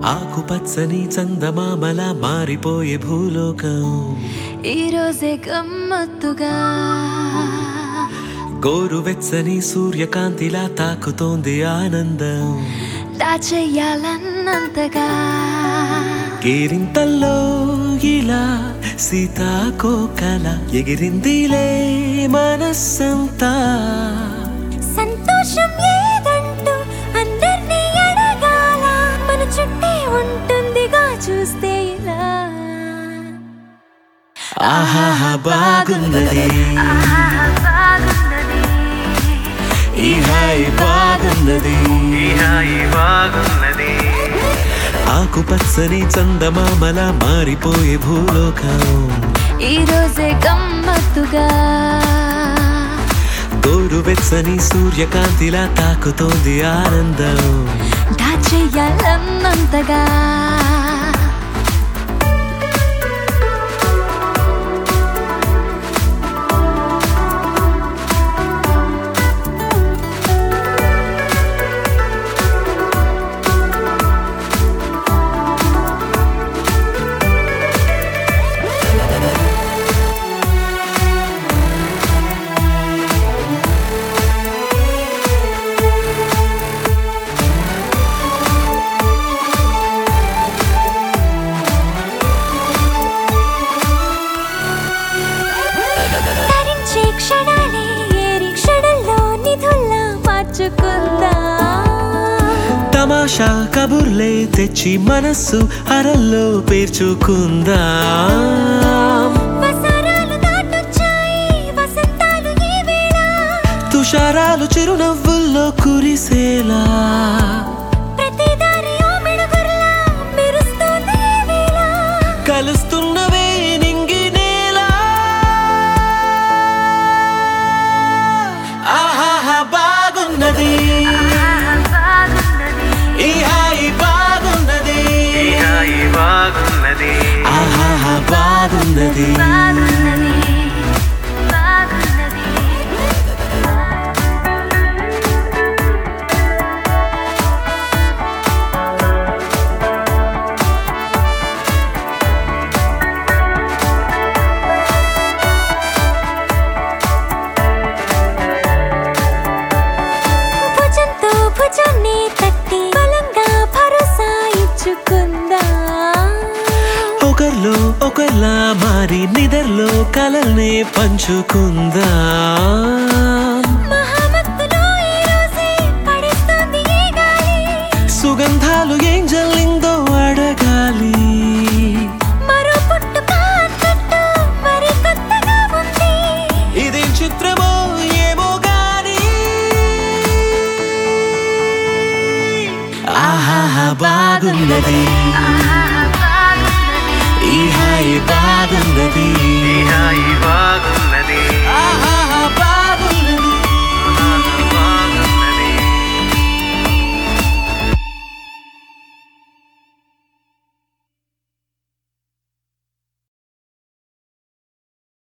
ఆకుపచ్చని చందమామల మారిపోయే భూలోకం ఈ రోజే గమ్మత్తుగా గోరువెచ్చని సూర్యకాంతిలా తాకుతోంది ఆనందం దాచెయ్యాలన్నంతగా కేరింతల్లో ఇలా సీతాకోకల ఎగిరిందిలే మనస్సంతా సంతోషం ఏదంటూ అందరినీ అడగాల మన చుట్టే ఉంటుందిగా చూస్తే ఇలా ఆహాహా బాగున్నది బాగున్నది ఈ హాయి బాగున్నది బాగున్నది ఆకుపచ్చని చందమామల మారిపోయే భూలోకం ఈ రోజే గమ్మత్తుగా గోరువెచ్చని సూర్యకాంతిలా తాకుతోంది ఆనందం దాచెయ్యాలన్నంతగా తరించే క్షణాలే ఏరి క్షణంలో నిధుల్లా మార్చుకుందా తమాషా కబుర్లే తెచ్చి మనస్సు అరల్లో పేర్చుకుందా వసరాలు దాటొచ్చాయి వసంతాలు ఈ వేళ తుషారాలు చిరునవ్వుల్లో కురిసేలా ప్రతి దారి ఓ మెడుగుర్లా మెరుస్తోంది ఈ వేళ కలుస్తున్నవే నింగి నేల ఆహాహా బాగున్నది ఈ హాయి బాగున్నది బాగున్నది ఆహాహా బాగున్నది భుజంతో భుజాన్ని తట్టి బలంగా భరోసా ఇచ్చుకుందా ఒకర్లో ఒకర్లా మారి నిదర్లో కలల్నే పంచుకుందా మహామత్తులో ఈ రోజే పడేస్తోంది ఈ గాలి సుగంధాలు ఏం జల్లిందో అడగాలి మరో పుట్టుక అన్నట్టు మరి కొత్తగా ఉంది ఇదేం చిత్రమో ఏమో గాని ఆహాహా బాగున్నది ఈ హాయి బాగున్నది బాగున్నది